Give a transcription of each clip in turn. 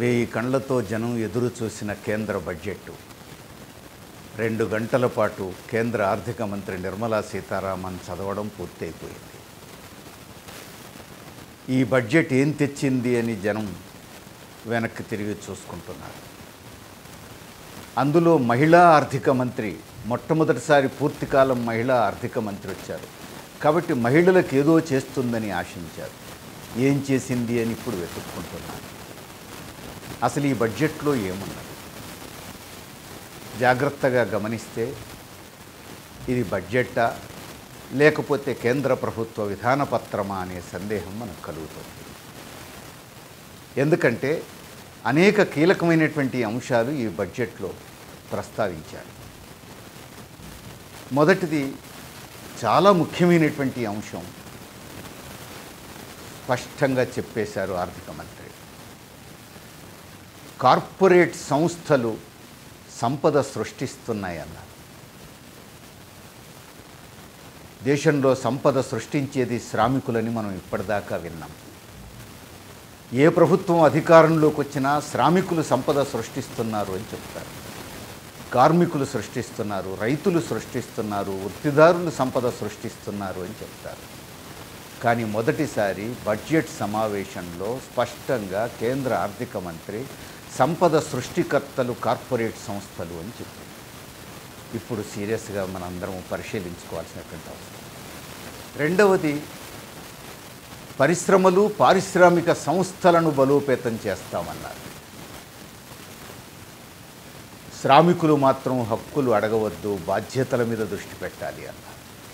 వెయ్యి కళ్ళతో జనం ఎదురు చూసిన కేంద్ర బడ్జెట్ రెండు గంటల పాటు కేంద్ర ఆర్థిక మంత్రి నిర్మలా సీతారామన్ చదవడం పూర్తయిపోయింది ఈ బడ్జెట్ ఏం తెచ్చింది అని జనం వెనక్కి తిరిగి చూసుకుంటున్నారు అందులో మహిళా ఆర్థిక మంత్రి మొట్టమొదటిసారి పూర్తికాలం మహిళా ఆర్థిక మంత్రి వచ్చారు కాబట్టి మహిళలకు ఏదో చేస్తుందని ఆశించారు ఏం చేసింది అని ఇప్పుడు వెతుక్కుంటున్నారు అసలు ఈ బడ్జెట్లో ఏమున్నది జాగ్రత్తగా గమనిస్తే ఇది బడ్జెట్టా లేకపోతే కేంద్ర ప్రభుత్వ విధానపత్రమా అనే సందేహం మనకు కలుగుతుంది ఎందుకంటే అనేక కీలకమైనటువంటి అంశాలు ఈ బడ్జెట్లో ప్రస్తావించారు మొదటిది చాలా ముఖ్యమైనటువంటి అంశం స్పష్టంగా చెప్పేశారు ఆర్థిక మంత్రి కార్పొరేట్ సంస్థలు సంపద సృష్టిస్తున్నాయన్నారు దేశంలో సంపద సృష్టించేది శ్రామికులని మనం ఇప్పటిదాకా విన్నాం ఏ ప్రభుత్వం అధికారంలోకి వచ్చినా శ్రామికులు సంపద సృష్టిస్తున్నారు అని చెప్తారు కార్మికులు సృష్టిస్తున్నారు రైతులు సృష్టిస్తున్నారు వృత్తిదారులు సంపద సృష్టిస్తున్నారు అని చెప్తారు కానీ మొదటిసారి బడ్జెట్ సమావేశంలో స్పష్టంగా కేంద్ర ఆర్థిక మంత్రి సంపద సృష్టికర్తలు కార్పొరేట్ సంస్థలు అని చెప్పింది ఇప్పుడు సీరియస్గా మనందరం పరిశీలించుకోవాల్సినటువంటి అవసరం రెండవది పరిశ్రమలు పారిశ్రామిక సంస్థలను బలోపేతం చేస్తామన్నారు శ్రామికులు మాత్రం హక్కులు అడగవద్దు బాధ్యతల మీద దృష్టి పెట్టాలి అన్నారు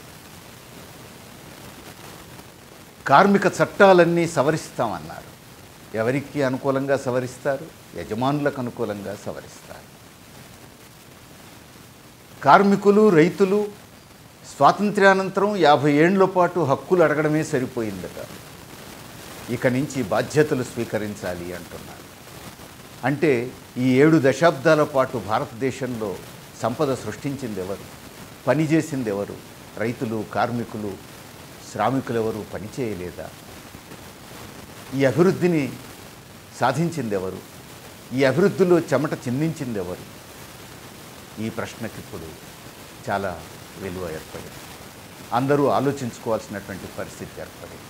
కార్మిక చట్టాలన్నీ సవరిస్తామన్నారు ఎవరికి అనుకూలంగా సవరిస్తారు యజమానులకు అనుకూలంగా సవరిస్తారు కార్మికులు రైతులు స్వాతంత్ర్యానంతరం యాభై ఏండ్ల పాటు హక్కులు అడగడమే సరిపోయిందట ఇక నుంచి బాధ్యతలు స్వీకరించాలి అంటున్నారు అంటే ఈ ఏడు దశాబ్దాల పాటు భారతదేశంలో సంపద సృష్టించింది ఎవరు పనిచేసింది ఎవరు రైతులు కార్మికులు శ్రామికులు ఎవరు పనిచేయలేదా ఈ అభివృద్ధిని సాధించింది ఎవరు ఈ అభివృద్ధిలో చెమట చిందించింది ఎవరు ఈ ప్రశ్నకి ఇప్పుడు చాలా విలువ ఏర్పడింది అందరూ ఆలోచించుకోవాల్సినటువంటి పరిస్థితి ఏర్పడింది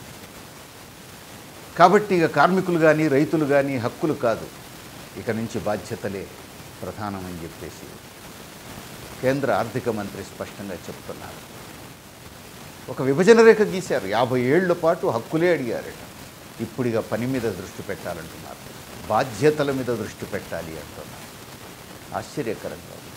కాబట్టి ఇక కార్మికులు కానీ రైతులు కానీ హక్కులు కాదు ఇక నుంచి బాధ్యతలే ప్రధానమని చెప్పేసి కేంద్ర ఆర్థిక మంత్రి స్పష్టంగా చెప్తున్నారు ఒక విభజన రేఖ గీశారు యాభై ఏళ్ల పాటు హక్కులే అడిగారట ఇప్పుడు ఇక పని మీద దృష్టి పెట్టాలంటున్నారు బాధ్యతల మీద దృష్టి పెట్టాలి అంటున్నారు ఆశ్చర్యకరంగా ఉంది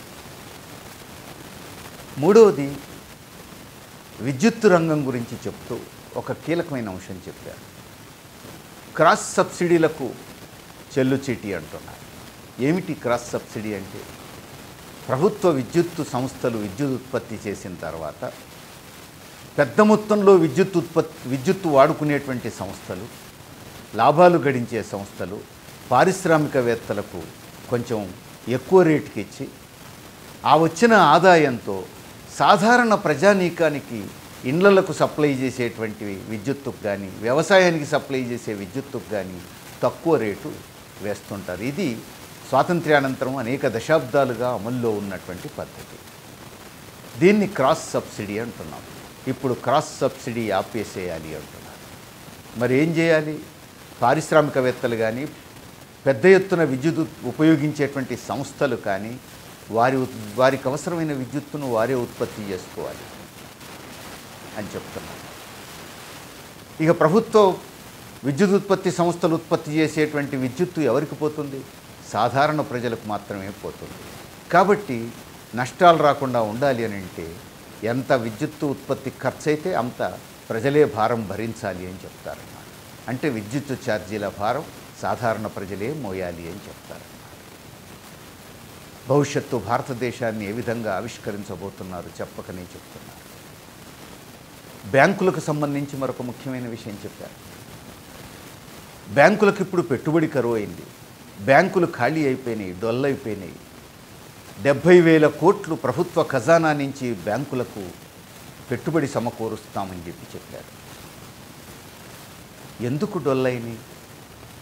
మూడవది విద్యుత్ రంగం గురించి చెప్తూ ఒక కీలకమైన అంశం చెప్పారు క్రాస్ సబ్సిడీలకు చెల్లు చీటీ అంటున్నారు ఏమిటి క్రాస్ సబ్సిడీ అంటే ప్రభుత్వ విద్యుత్ సంస్థలు విద్యుత్ ఉత్పత్తి చేసిన తర్వాత పెద్ద మొత్తంలో విద్యుత్ ఉత్పత్తి విద్యుత్తు వాడుకునేటువంటి సంస్థలు లాభాలు గడించే సంస్థలు పారిశ్రామికవేత్తలకు కొంచెం ఎక్కువ రేటుకి ఇచ్చి ఆ వచ్చిన ఆదాయంతో సాధారణ ప్రజానీకానికి ఇండ్లలకు సప్లై చేసేటువంటి విద్యుత్తుకు కానీ వ్యవసాయానికి సప్లై చేసే విద్యుత్తుకు కానీ తక్కువ రేటు వేస్తుంటారు ఇది స్వాతంత్ర్యానంతరం అనేక దశాబ్దాలుగా అమల్లో ఉన్నటువంటి పద్ధతి దీన్ని క్రాస్ సబ్సిడీ అంటున్నాం ఇప్పుడు క్రాస్ సబ్సిడీ ఆపేసేయాలి అంటున్నారు మరి ఏం చేయాలి పారిశ్రామికవేత్తలు కానీ పెద్ద ఎత్తున విద్యుత్ ఉపయోగించేటువంటి సంస్థలు కానీ వారి ఉత్- వారికి అవసరమైన విద్యుత్తును వారే ఉత్పత్తి చేసుకోవాలి అని చెప్తున్నారు ఇక ప్రభుత్వ విద్యుత్ ఉత్పత్తి సంస్థలు ఉత్పత్తి చేసేటువంటి విద్యుత్తు ఎవరికి పోతుంది సాధారణ ప్రజలకు మాత్రమే పోతుంది కాబట్టి నష్టాలు రాకుండా ఉండాలి అని అంటే ఎంత విద్యుత్తు ఉత్పత్తి ఖర్చు అయితే అంత ప్రజలే భారం భరించాలి అని చెప్తారన్నమాట అంటే విద్యుత్తు ఛార్జీల భారం సాధారణ ప్రజలే మోయాలి అని చెప్తారన్నమాట భవిష్యత్తు భారతదేశాన్ని ఏ విధంగా ఆవిష్కరించబోతున్నారు చెప్పకనే చెప్తున్నారు బ్యాంకులకు సంబంధించి మరొక ముఖ్యమైన విషయం చెప్పారు బ్యాంకులకు ఇప్పుడు పెట్టుబడి కరువు అయింది బ్యాంకులు ఖాళీ అయిపోయినాయి డొల్లైపోయినాయి డెబ్భై వేల కోట్లు ప్రభుత్వ ఖజానా నుంచి బ్యాంకులకు పెట్టుబడి సమకూరుస్తామని చెప్పి చెప్పారు ఎందుకు డొల్లైనాయి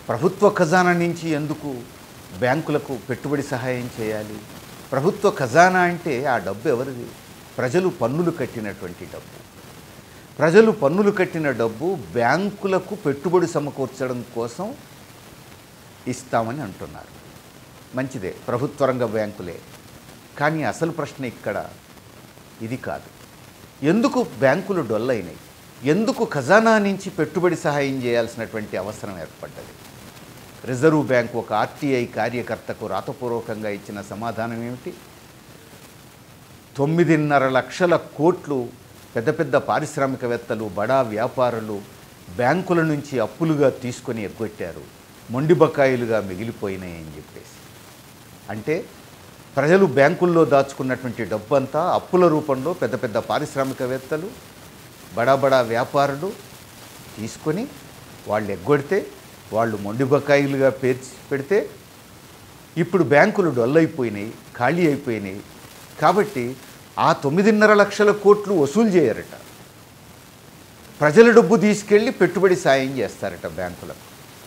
ప్రభుత్వ ఖజానా నుంచి ఎందుకు బ్యాంకులకు పెట్టుబడి సహాయం చేయాలి ప్రభుత్వ ఖజానా అంటే ఆ డబ్బు ఎవరిది ప్రజలు పన్నులు కట్టినటువంటి డబ్బు ప్రజలు పన్నులు కట్టిన డబ్బు బ్యాంకులకు పెట్టుబడి సమకూర్చడం కోసం ఇస్తామని అంటున్నారు మంచిదే ప్రభుత్వ రంగ బ్యాంకులే కానీ అసలు ప్రశ్న ఇక్కడ ఇది కాదు ఎందుకు బ్యాంకులు డొల్లైనాయి ఎందుకు ఖజానా నుంచి పెట్టుబడి సహాయం చేయాల్సినటువంటి అవసరం ఏర్పడ్డది రిజర్వ్ బ్యాంక్ ఒక ఆర్టీఐ కార్యకర్తకు రాతపూర్వకంగా ఇచ్చిన సమాధానం ఏమిటి తొమ్మిదిన్నర లక్షల కోట్లు పెద్ద పెద్ద పారిశ్రామికవేత్తలు బడా వ్యాపారులు బ్యాంకుల నుంచి అప్పులుగా తీసుకొని ఎగ్గొట్టారు మొండి బకాయిలుగా మిగిలిపోయినాయని చెప్పేసి అంటే ప్రజలు బ్యాంకుల్లో దాచుకున్నటువంటి డబ్బు అంతా అప్పుల రూపంలో పెద్ద పెద్ద పారిశ్రామికవేత్తలు బడా బడా వ్యాపారులు తీసుకొని వాళ్ళు ఎగ్గొడితే వాళ్ళు మొండి బకాయిలుగా పేర్చి పెడితే ఇప్పుడు బ్యాంకులు డొల్లైపోయినాయి ఖాళీ అయిపోయినాయి కాబట్టి ఆ తొమ్మిదిన్నర లక్షల కోట్లు వసూలు చేయరట ప్రజల డబ్బు తీసుకెళ్ళి పెట్టుబడి సాయం చేస్తారట బ్యాంకులకు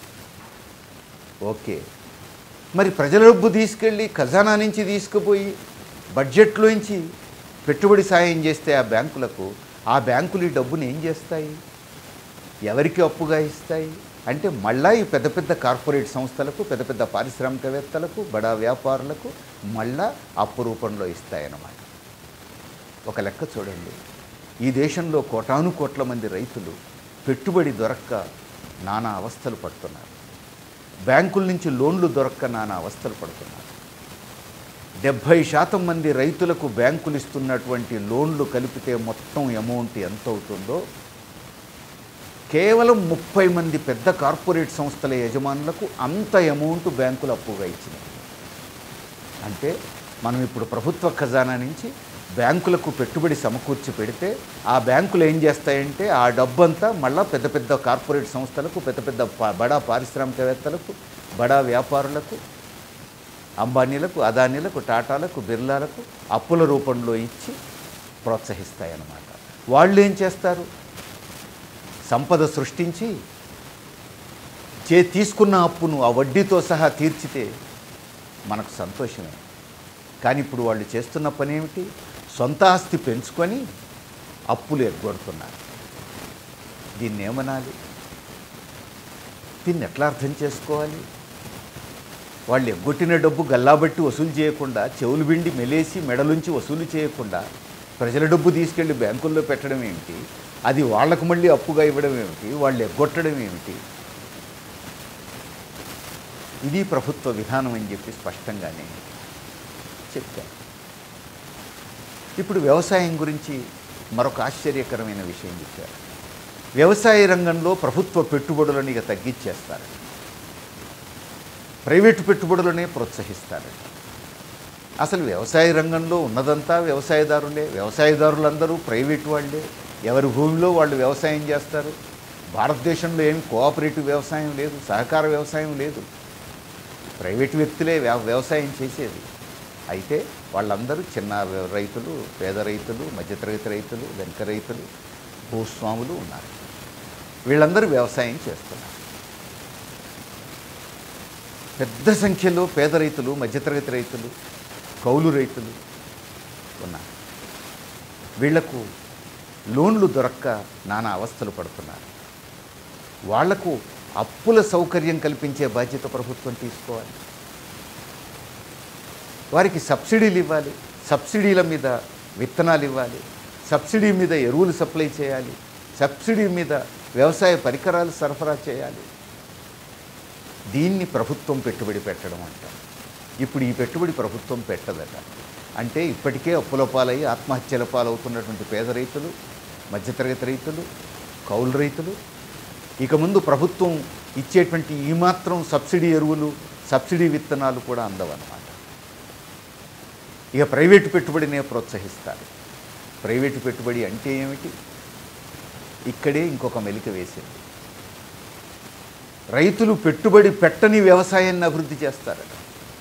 ఓకే మరి ప్రజల డబ్బు తీసుకెళ్ళి ఖజానా నుంచి తీసుకుపోయి బడ్జెట్లోంచి పెట్టుబడి సాయం చేస్తే ఆ బ్యాంకులకు ఆ బ్యాంకులు ఈ డబ్బుని ఏం చేస్తాయి ఎవరికి అప్పుగా ఇస్తాయి అంటే మళ్ళా ఈ పెద్ద పెద్ద కార్పొరేట్ సంస్థలకు పెద్ద పెద్ద పారిశ్రామికవేత్తలకు బడా వ్యాపారులకు మళ్ళా అప్పు రూపంలో ఇస్తాయన్నమాట ఒక లెక్క చూడండి ఈ దేశంలో కోటాను కోట్ల మంది రైతులు పెట్టుబడి దొరక్క నానా అవస్థలు పడుతున్నారు బ్యాంకుల నుంచి లోన్లు దొరక్క నానా అవస్థలు పడుతున్నారు డెబ్భై శాతం మంది రైతులకు బ్యాంకులు ఇస్తున్నటువంటి లోన్లు కలిపితే మొత్తం అమౌంట్ ఎంత అవుతుందో కేవలం ముప్పై మంది పెద్ద కార్పొరేట్ సంస్థల యజమానులకు అంత అమౌంట్ బ్యాంకులు అప్పుగా ఇచ్చినాయి అంటే మనం ఇప్పుడు ప్రభుత్వ ఖజానా నుంచి బ్యాంకులకు పెట్టుబడి సమకూర్చి పెడితే ఆ బ్యాంకులు ఏం చేస్తాయంటే ఆ డబ్బంతా మళ్ళా పెద్ద పెద్ద కార్పొరేట్ సంస్థలకు పెద్ద పెద్ద పా- బడా పారిశ్రామికవేత్తలకు బడా వ్యాపారులకు అంబానీలకు అదానీలకు టాటాలకు బిర్లాలకు అప్పుల రూపంలో ఇచ్చి ప్రోత్సహిస్తాయన్నమాట వాళ్ళు ఏం చేస్తారు సంపద సృష్టించి చే తీసుకున్న అప్పును ఆ వడ్డీతో సహా తీర్చితే మనకు సంతోషమే కానీ ఇప్పుడు వాళ్ళు చేస్తున్న పని ఏమిటి సొంత ఆస్తి పెంచుకొని అప్పులు ఎగ్గొడుతున్నారు దీన్ని ఏమనాలి దీన్ని ఎట్లా అర్థం చేసుకోవాలి వాళ్ళు ఎగ్గొట్టిన డబ్బు గల్లాబట్టి వసూలు చేయకుండా చెవులు బిండి మెలేసి మెడలుంచి వసూలు చేయకుండా ప్రజల డబ్బు తీసుకెళ్లి బ్యాంకుల్లో పెట్టడం ఏమిటి అది వాళ్ళకు మళ్ళీ అప్పుగా ఇవ్వడం ఏమిటి వాళ్ళు ఎగ్గొట్టడం ఏమిటి ఇది ప్రభుత్వ విధానం అని చెప్పి స్పష్టంగానే చెప్పారు ఇప్పుడు వ్యవసాయం గురించి మరొక ఆశ్చర్యకరమైన విషయం చెప్పారు వ్యవసాయ రంగంలో ప్రభుత్వ పెట్టుబడులను ఇక తగ్గించేస్తారు ప్రైవేటు పెట్టుబడులనే ప్రోత్సహిస్తారు అసలు వ్యవసాయ రంగంలో ఉన్నదంతా వ్యవసాయదారులే వ్యవసాయదారులందరూ ప్రైవేట్ వాళ్ళే ఎవరి భూమిలో వాళ్ళు వ్యవసాయం చేస్తారు భారతదేశంలో ఏమి కోఆపరేటివ్ వ్యవసాయం లేదు సహకార వ్యవసాయం లేదు ప్రైవేట్ వ్యక్తులే వ్యవ- వ్యవసాయం చేసేది అయితే వాళ్ళందరూ చిన్న వ్య- రైతులు పేద రైతులు మధ్యతరగతి రైతులు వెనుక రైతులు భూస్వాములు ఉన్నారు వీళ్ళందరూ వ్యవసాయం చేస్తున్నారు పెద్ద సంఖ్యలో పేద రైతులు మధ్యతరగతి రైతులు కౌలు రైతులు ఉన్నారు వీళ్లకు లోన్లు దొరక్క నానా అవస్థలు పడుతున్నారు వాళ్లకు అప్పుల సౌకర్యం కల్పించే బాధ్యత ప్రభుత్వం తీసుకోవాలి వారికి సబ్సిడీలు ఇవ్వాలి సబ్సిడీల మీద విత్తనాలు ఇవ్వాలి సబ్సిడీ మీద ఎరువులు సప్లై చేయాలి సబ్సిడీ మీద వ్యవసాయ పరికరాలు సరఫరా చేయాలి దీన్ని ప్రభుత్వం పెట్టుబడి పెట్టడం అంటారు ఇప్పుడు ఈ పెట్టుబడి ప్రభుత్వం పెట్టదట అంటే ఇప్పటికే అప్పుల పాలయ్యి ఆత్మహత్యల పాలవుతున్నటువంటి పేద రైతులు మధ్యతరగతి రైతులు కౌలు రైతులు ఇక ముందు ప్రభుత్వం ఇచ్చేటువంటి ఈ మాత్రం సబ్సిడీ ఎరువులు సబ్సిడీ విత్తనాలు కూడా అందవన్నమాట ఇక ప్రైవేటు పెట్టుబడినే ప్రోత్సహిస్తారు ప్రైవేటు పెట్టుబడి అంటే ఏమిటి ఇక్కడే ఇంకొక మెలిక వేసింది రైతులు పెట్టుబడి పెట్టని వ్యవసాయాన్ని అభివృద్ధి చేస్తారట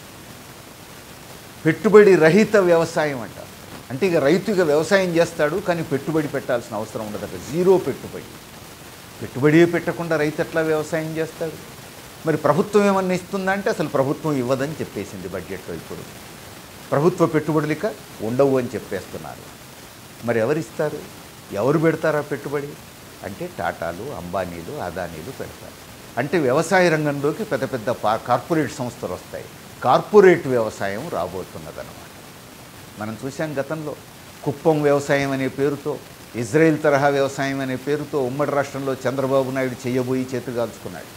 పెట్టుబడి రహిత వ్యవసాయం అంట అంటే ఇక రైతు ఇక వ్యవసాయం చేస్తాడు కానీ పెట్టుబడి పెట్టాల్సిన అవసరం ఉండదట జీరో పెట్టుబడి పెట్టుబడి పెట్టకుండా రైతు ఎట్లా వ్యవసాయం చేస్తాడు మరి ప్రభుత్వం ఏమన్నా ఇస్తుందా అంటే అసలు ప్రభుత్వం ఇవ్వదని చెప్పేసింది బడ్జెట్లో ఇప్పుడు ప్రభుత్వ పెట్టుబడులు ఇక ఉండవు అని చెప్పేస్తున్నారు మరి ఎవరిస్తారు ఎవరు పెడతారా పెట్టుబడి అంటే టాటాలు అంబానీలు అదానీలు పెడతారు అంటే వ్యవసాయ రంగంలోకి పెద్ద పెద్ద పా కార్పొరేట్ సంస్థలు వస్తాయి కార్పొరేట్ వ్యవసాయం రాబోతున్నదన్నమాట మనం చూసాం గతంలో కుప్పం వ్యవసాయం అనే పేరుతో ఇజ్రాయెల్ తరహా వ్యవసాయం అనే పేరుతో ఉమ్మడి రాష్ట్రంలో చంద్రబాబు నాయుడు చేయబోయి చేతు కాల్చుకున్నాడు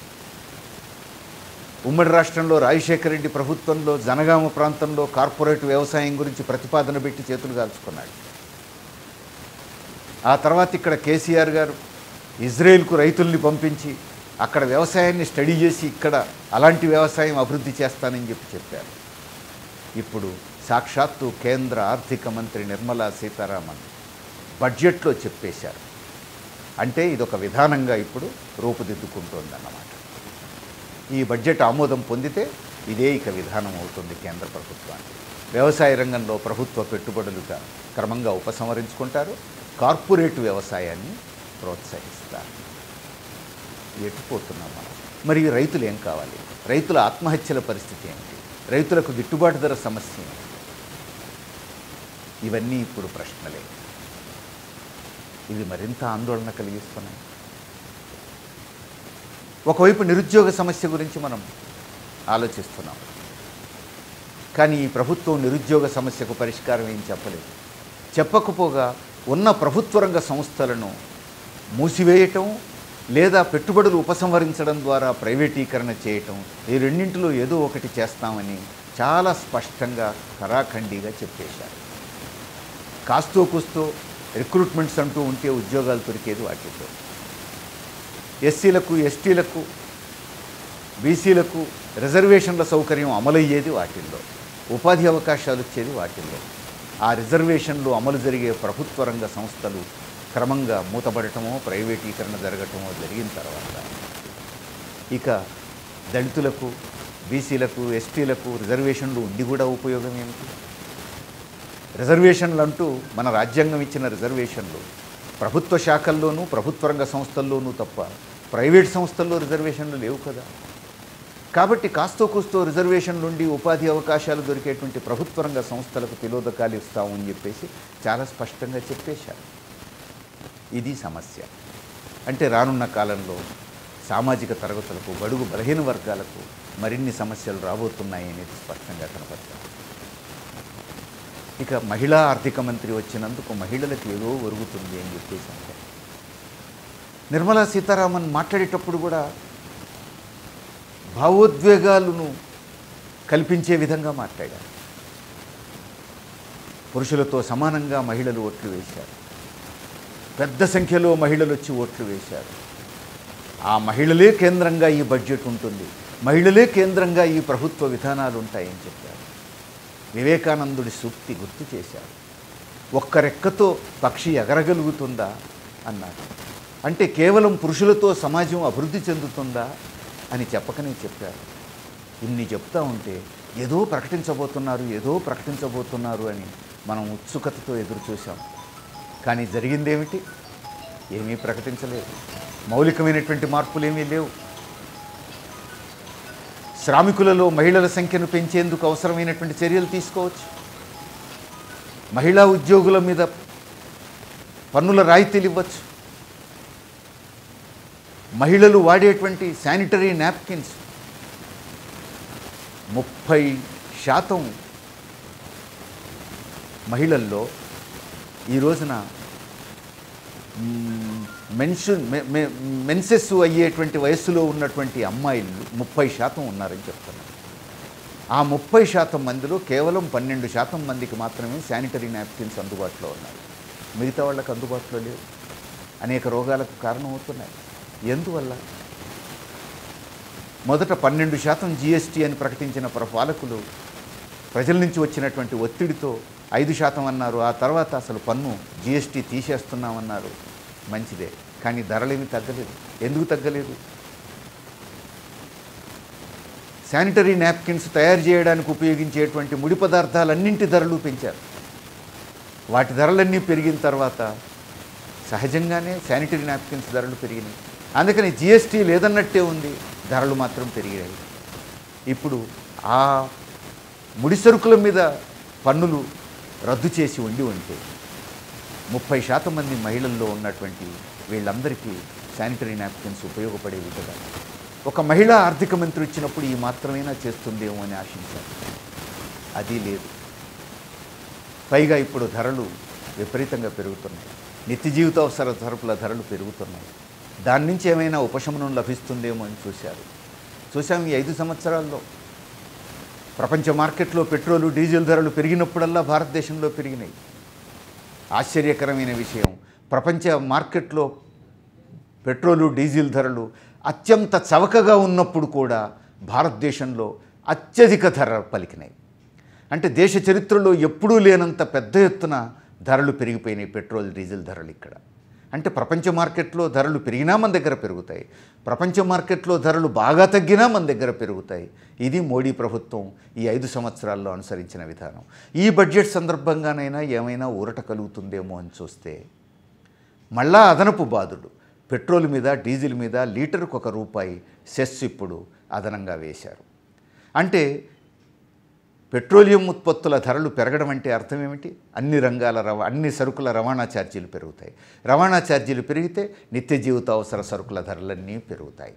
ఉమ్మడి రాష్ట్రంలో రాజశేఖర రెడ్డి ప్రభుత్వంలో జనగామ ప్రాంతంలో కార్పొరేట్ వ్యవసాయం గురించి ప్రతిపాదన పెట్టి చేతులు కాల్చుకున్నాడు ఆ తర్వాత ఇక్కడ కేసీఆర్ గారు ఇజ్రాయెల్కు రైతుల్ని పంపించి అక్కడ వ్యవసాయాన్ని స్టడీ చేసి ఇక్కడ అలాంటి వ్యవసాయం అభివృద్ధి చేస్తానని చెప్పి చెప్పారు ఇప్పుడు సాక్షాత్తు కేంద్ర ఆర్థిక మంత్రి నిర్మలా సీతారామన్ బడ్జెట్లో చెప్పేశారు అంటే ఇదొక విధానంగా ఇప్పుడు రూపుదిద్దుకుంటోందన్నమాట ఈ బడ్జెట్ ఆమోదం పొందితే ఇదే ఇక విధానం అవుతుంది కేంద్ర ప్రభుత్వానికి వ్యవసాయ రంగంలో ప్రభుత్వ పెట్టుబడులుగా క్రమంగా ఉపసంహరించుకుంటారు కార్పొరేట్ వ్యవసాయాన్ని ప్రోత్సహిస్తారు ఎటుపోతున్నాం మనం మరి రైతులు ఏం కావాలి రైతుల ఆత్మహత్యల పరిస్థితి ఏమిటి రైతులకు గిట్టుబాటు ధర సమస్య ఏమిటి ఇవన్నీ ఇప్పుడు ప్రశ్నలే ఇవి మరింత ఆందోళన కలిగిస్తున్నాయి ఒకవైపు నిరుద్యోగ సమస్య గురించి మనం ఆలోచిస్తున్నాం కానీ ఈ ప్రభుత్వం నిరుద్యోగ సమస్యకు పరిష్కారం ఏం చెప్పలేదు చెప్పకపోగా ఉన్న ప్రభుత్వ రంగ సంస్థలను మూసివేయటం లేదా పెట్టుబడులు ఉపసంహరించడం ద్వారా ప్రైవేటీకరణ చేయటం ఈ రెండింటిలో ఏదో ఒకటి చేస్తామని చాలా స్పష్టంగా కరాఖండిగా చెప్పేశారు కాస్తో కూస్తో రిక్రూట్మెంట్స్ అంటూ ఉంటే ఉద్యోగాలు దొరికేది వాటితో ఎస్సీలకు ఎస్టీలకు బీసీలకు రిజర్వేషన్ల సౌకర్యం అమలయ్యేది వాటిల్లో ఉపాధి అవకాశాలు వచ్చేది వాటిల్లో ఆ రిజర్వేషన్లు అమలు జరిగే ప్రభుత్వ రంగ సంస్థలు క్రమంగా మూతపడటమో ప్రైవేటీకరణ జరగటమో జరిగిన తర్వాత ఇక దళితులకు బీసీలకు ఎస్టీలకు రిజర్వేషన్లు ఉండి కూడా ఉపయోగం ఏమిటి రిజర్వేషన్లు అంటూ మన రాజ్యాంగం ఇచ్చిన రిజర్వేషన్లు ప్రభుత్వ శాఖల్లోనూ ప్రభుత్వ రంగ సంస్థల్లోనూ తప్ప ప్రైవేట్ సంస్థల్లో రిజర్వేషన్లు లేవు కదా కాబట్టి కాస్తో కూస్తో రిజర్వేషన్లు ఉండి ఉపాధి అవకాశాలు దొరికేటువంటి ప్రభుత్వ రంగ సంస్థలకు తిలోదకాలు ఇస్తామని చెప్పేసి చాలా స్పష్టంగా చెప్పేశారు ఇది సమస్య అంటే రానున్న కాలంలో సామాజిక తరగతులకు బడుగు బలహీన వర్గాలకు మరిన్ని సమస్యలు రాబోతున్నాయి అనేది స్పష్టంగా కనపడుతుంది ఇక మహిళా ఆర్థిక మంత్రి వచ్చినందుకు మహిళలకు ఏదో ఒరుగుతుంది అని చెప్పేసి అంటే నిర్మలా సీతారామన్ మాట్లాడేటప్పుడు కూడా భావోద్వేగాలను కల్పించే విధంగా మాట్లాడారు పురుషులతో సమానంగా మహిళలు ఓట్లు వేశారు పెద్ద సంఖ్యలో మహిళలు వచ్చి ఓట్లు వేశారు ఆ మహిళలే కేంద్రంగా ఈ బడ్జెట్ ఉంటుంది మహిళలే కేంద్రంగా ఈ ప్రభుత్వ విధానాలు ఉంటాయని చెప్పారు వివేకానందుడి సూక్తి గుర్తు చేశారు ఒక్క రెక్కతో పక్షి ఎగరగలుగుతుందా అన్నారు అంటే కేవలం పురుషులతో సమాజం అభివృద్ధి చెందుతుందా అని చెప్పకనే చెప్పారు ఇన్ని చెప్తా ఉంటే ఏదో ప్రకటించబోతున్నారు ఏదో ప్రకటించబోతున్నారు అని మనం ఉత్సుకతతో ఎదురు చూసాం కానీ జరిగిందేమిటి ఏమీ ప్రకటించలేదు మౌలికమైనటువంటి మార్పులు ఏమీ లేవు శ్రామికులలో మహిళల సంఖ్యను పెంచేందుకు అవసరమైనటువంటి చర్యలు తీసుకోవచ్చు మహిళా ఉద్యోగుల మీద పన్నుల రాయితీలు ఇవ్వచ్చు మహిళలు వాడేటువంటి శానిటరీ నాప్కిన్స్ ముప్పై శాతం మహిళల్లో ఈ రోజున మెన్షన్ మెన్సెస్ అయ్యేటువంటి వయస్సులో ఉన్నటువంటి అమ్మాయిలు ముప్పై శాతం ఉన్నారని చెప్తున్నారు ఆ ముప్పై శాతం మందిలో కేవలం పన్నెండు శాతం మందికి మాత్రమే శానిటరీ నాప్కిన్స్ అందుబాటులో ఉన్నాయి మిగతా వాళ్ళకి అందుబాటులో లేవు అనేక రోగాలకు కారణమవుతున్నాయి ఎందువల్ల మొదట పన్నెండు శాతం జీఎస్టీ అని ప్రకటించిన ప్ర పాలకులు ప్రజల నుంచి వచ్చినటువంటి ఒత్తిడితో ఐదు శాతం అన్నారు ఆ తర్వాత అసలు పన్ను జీఎస్టీ తీసేస్తున్నామన్నారు మంచిదే కానీ ధరలేమి తగ్గలేదు ఎందుకు తగ్గలేదు శానిటరీ నాప్కిన్స్ తయారు చేయడానికి ఉపయోగించేటువంటి ముడి పదార్థాలన్నింటి ధరలు పెంచారు వాటి ధరలన్నీ పెరిగిన తర్వాత సహజంగానే శానిటరీ నాప్కిన్స్ ధరలు పెరిగినాయి అందుకని జిఎస్టీ లేదన్నట్టే ఉంది ధరలు మాత్రం పెరిగాయి ఇప్పుడు ఆ ముడి సరుకుల మీద పన్నులు రద్దు చేసి ఉండి ఉంటే ముప్పై శాతం మంది మహిళల్లో ఉన్నటువంటి వీళ్ళందరికీ శానిటరీ నాప్కిన్స్ ఉపయోగపడేవి కదా ఒక మహిళా ఆర్థిక మంత్రి వచ్చినప్పుడు ఈ మాత్రమైనా చేస్తుందేమో అని ఆశించారు అది లేదు పైగా ఇప్పుడు ధరలు విపరీతంగా పెరుగుతున్నాయి నిత్య జీవితావసర సరుకుల ధరలు పెరుగుతున్నాయి దాని నుంచి ఏమైనా ఉపశమనం లభిస్తుందేమో అని చూశారు చూసాం ఈ ఐదు సంవత్సరాల్లో ప్రపంచ మార్కెట్లో పెట్రోలు డీజిల్ ధరలు పెరిగినప్పుడల్లా భారతదేశంలో పెరిగినాయి ఆశ్చర్యకరమైన విషయం ప్రపంచ మార్కెట్లో పెట్రోలు డీజిల్ ధరలు అత్యంత చవకగా ఉన్నప్పుడు కూడా భారతదేశంలో అత్యధిక ధర పలికినాయి అంటే దేశ చరిత్రలో ఎప్పుడూ లేనంత పెద్ద ఎత్తున ధరలు పెరిగిపోయినాయి పెట్రోల్ డీజిల్ ధరలు ఇక్కడ అంటే ప్రపంచ మార్కెట్లో ధరలు పెరిగినా మన దగ్గర పెరుగుతాయి ప్రపంచ మార్కెట్లో ధరలు బాగా తగ్గినా మన దగ్గర పెరుగుతాయి ఇది మోడీ ప్రభుత్వం ఈ ఐదు సంవత్సరాల్లో అనుసరించిన విధానం ఈ బడ్జెట్ సందర్భంగానైనా ఏమైనా ఊరట కలుగుతుందేమో అని చూస్తే మళ్ళా అదనపు బాధుడు పెట్రోల్ మీద డీజిల్ మీద లీటర్కు ఒక రూపాయి సెస్ ఇప్పుడు అదనంగా వేశారు అంటే పెట్రోలియం ఉత్పత్తుల ధరలు పెరగడం అంటే అర్థం ఏమిటి అన్ని రంగాల రవా అన్ని సరుకుల రవాణా ఛార్జీలు పెరుగుతాయి రవాణా ఛార్జీలు పెరిగితే నిత్య జీవిత అవసర సరుకుల ధరలన్నీ పెరుగుతాయి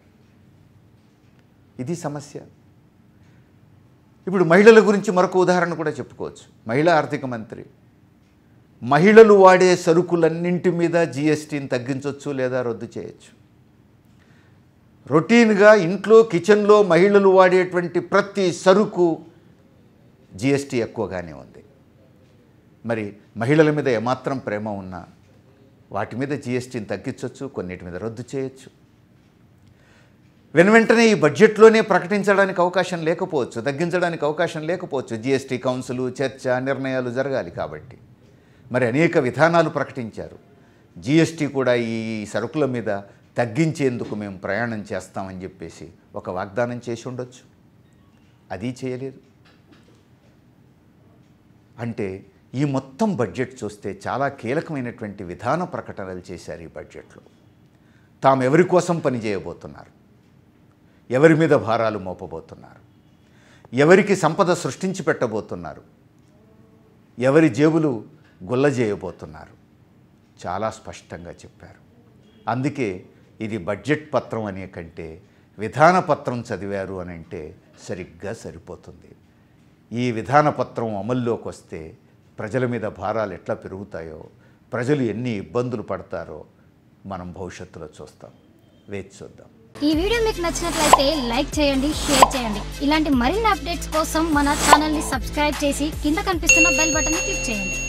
ఇది సమస్య ఇప్పుడు మహిళల గురించి మరొక ఉదాహరణ కూడా చెప్పుకోవచ్చు మహిళా ఆర్థిక మంత్రి మహిళలు వాడే సరుకులన్నింటి మీద జిఎస్టీని తగ్గించవచ్చు లేదా రద్దు చేయొచ్చు రొటీన్గా ఇంట్లో కిచెన్లో మహిళలు వాడేటువంటి ప్రతి సరుకు జిఎస్టీ ఎక్కువగానే ఉంది మరి మహిళల మీద ఏమాత్రం ప్రేమ ఉన్నా వాటి మీద జిఎస్టీని తగ్గించవచ్చు కొన్నిటి మీద రద్దు చేయొచ్చు వెను వెంటనే ఈ బడ్జెట్లోనే ప్రకటించడానికి అవకాశం లేకపోవచ్చు తగ్గించడానికి అవకాశం లేకపోవచ్చు జిఎస్టీ కౌన్సిల్ చర్చ నిర్ణయాలు జరగాలి కాబట్టి మరి అనేక విధానాలు ప్రకటించారు జిఎస్టీ కూడా ఈ సరుకుల మీద తగ్గించేందుకు మేము ప్రయాణం చేస్తామని చెప్పేసి ఒక వాగ్దానం చేసి ఉండొచ్చు అది చేయలేదు అంటే ఈ మొత్తం బడ్జెట్ చూస్తే చాలా కీలకమైనటువంటి విధాన ప్రకటనలు చేశారు ఈ బడ్జెట్లో తాము ఎవరి కోసం పనిచేయబోతున్నారు ఎవరి మీద భారాలు మోపబోతున్నారు ఎవరికి సంపద సృష్టించి పెట్టబోతున్నారు ఎవరి జేబులు గుల్లజేయబోతున్నారు చాలా స్పష్టంగా చెప్పారు అందుకే ఇది బడ్జెట్ పత్రం అనే కంటే విధాన పత్రం చదివారు అని అంటే సరిగ్గా సరిపోతుంది ఈ విధాన పత్రం అమల్లోకి వస్తే ప్రజల మీద భారాలు ఎట్లా పెరుగుతాయో ప్రజలు ఎన్ని ఇబ్బందులు పడతారో మనం భవిష్యత్తులో చూస్తాం వేచి చూద్దాం ఈ వీడియో మీకు నచ్చినట్లయితే లైక్ చేయండి షేర్ చేయండి ఇలాంటి మరిన్ని అప్డేట్స్ కోసం మన ఛానల్ ని సబ్స్క్రైబ్ చేసి కింద కనిపిస్తున్న బెల్ బటన్ ని క్లిక్ చేయండి